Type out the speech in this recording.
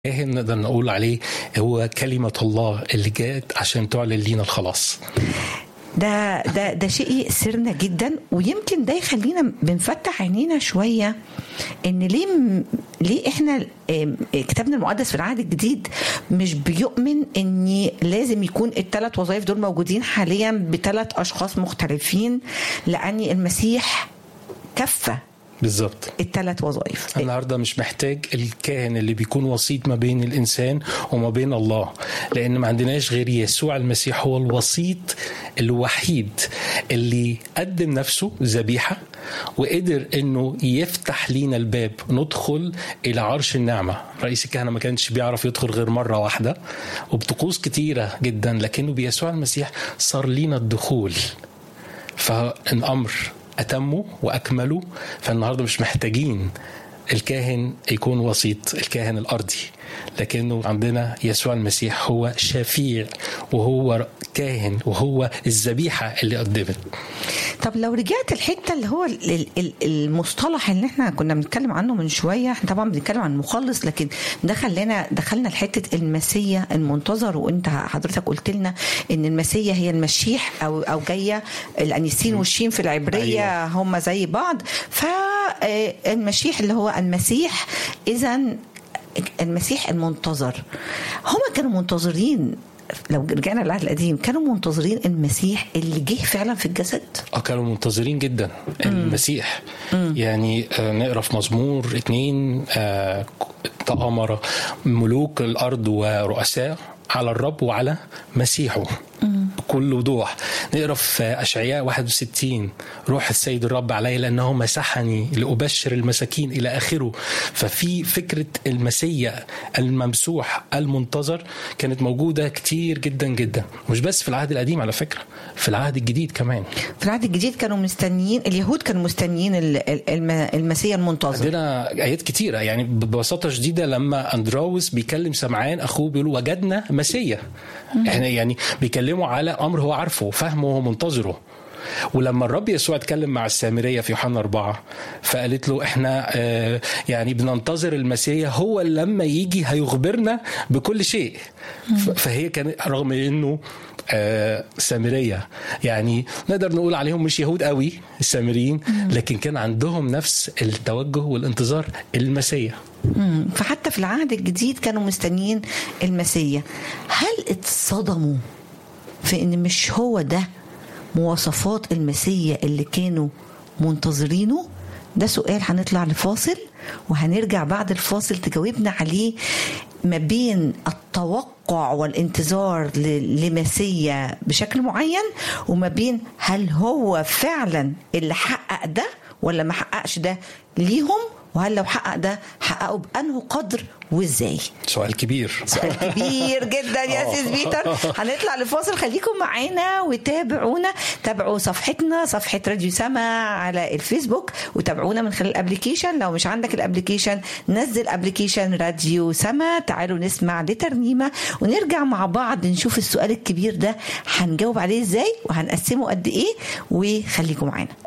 كاهن نقدر نقول عليه هو كلمة الله اللي جاءت عشان تعلن لينا الخلاص ده ده ده شيء يأسرنا جدا ويمكن ده يخلينا بنفتح عينينا شويه ان ليه م- ليه احنا آم، كتابنا المقدس في العهد الجديد مش بيؤمن ان لازم يكون الثلاث وظائف دول موجودين حاليا بثلاث اشخاص مختلفين لان المسيح كفى بالظبط الثلاث وظائف النهارده مش محتاج الكاهن اللي بيكون وسيط ما بين الانسان وما بين الله لان ما عندناش غير يسوع المسيح هو الوسيط الوحيد اللي قدم نفسه ذبيحه وقدر انه يفتح لينا الباب ندخل الى عرش النعمه رئيس الكهنه ما كانش بيعرف يدخل غير مره واحده وبطقوس كتيره جدا لكنه بيسوع المسيح صار لينا الدخول فالامر اتموا واكملوا فالنهارده مش محتاجين الكاهن يكون وسيط الكاهن الارضي لكنه عندنا يسوع المسيح هو شفيع وهو كاهن وهو الذبيحه اللي قدمت طب لو رجعت الحته اللي هو ال- ال- ال- المصطلح اللي احنا كنا بنتكلم عنه من شويه احنا طبعا بنتكلم عن مخلص لكن ده خلانا دخلنا لحته المسيا المنتظر وانت حضرتك قلت لنا ان المسيا هي المشيح او او جايه الانيسين والشين في العبريه أيوة. هم زي بعض فالمشيح اللي هو المسيح اذا المسيح المنتظر هم كانوا منتظرين لو رجعنا للعهد القديم كانوا منتظرين المسيح اللي جه فعلا في الجسد اه كانوا منتظرين جدا المسيح يعني آه، نقرا في مزمور اتنين آه، تآمر ملوك الارض ورؤساء على الرب وعلى مسيحه بكل وضوح نقرا في اشعياء 61 روح السيد الرب علي لانه مسحني لابشر المساكين الى اخره ففي فكره المسيا الممسوح المنتظر كانت موجوده كتير جدا جدا مش بس في العهد القديم على فكره في العهد الجديد كمان في العهد الجديد كانوا مستنيين اليهود كانوا مستنيين ال- ال- الم- المسيح المنتظر عندنا ايات كتيره يعني ببساطه شديده لما اندراوس بيكلم سمعان اخوه بيقول وجدنا مسيا احنا يعني بيكلموا على امر هو عارفه وفاهمه وهو منتظره ولما الرب يسوع اتكلم مع السامريه في يوحنا أربعة فقالت له احنا آه، يعني بننتظر المسيا هو لما يجي هيخبرنا بكل شيء ف- فهي كانت رغم انه آه، سامريه يعني نقدر نقول عليهم مش يهود قوي السامريين لكن كان عندهم نفس التوجه والانتظار المسيا مم. فحتى في العهد الجديد كانوا مستنيين المسيح هل اتصدموا في ان مش هو ده مواصفات المسيح اللي كانوا منتظرينه ده سؤال هنطلع لفاصل وهنرجع بعد الفاصل تجاوبنا عليه ما بين التوقع والانتظار ل- لمسيا بشكل معين وما بين هل هو فعلا اللي حقق ده ولا ما حققش ده ليهم وهل لو حقق ده حققه بأنه قدر وازاي سؤال كبير سؤال كبير جدا يا سيس بيتر هنطلع لفاصل خليكم معانا وتابعونا تابعوا صفحتنا صفحة راديو سما على الفيسبوك وتابعونا من خلال الابليكيشن لو مش عندك الابليكيشن نزل ابليكيشن راديو سما تعالوا نسمع لترنيمة ونرجع مع بعض نشوف السؤال الكبير ده هنجاوب عليه ازاي وهنقسمه قد ايه وخليكم معانا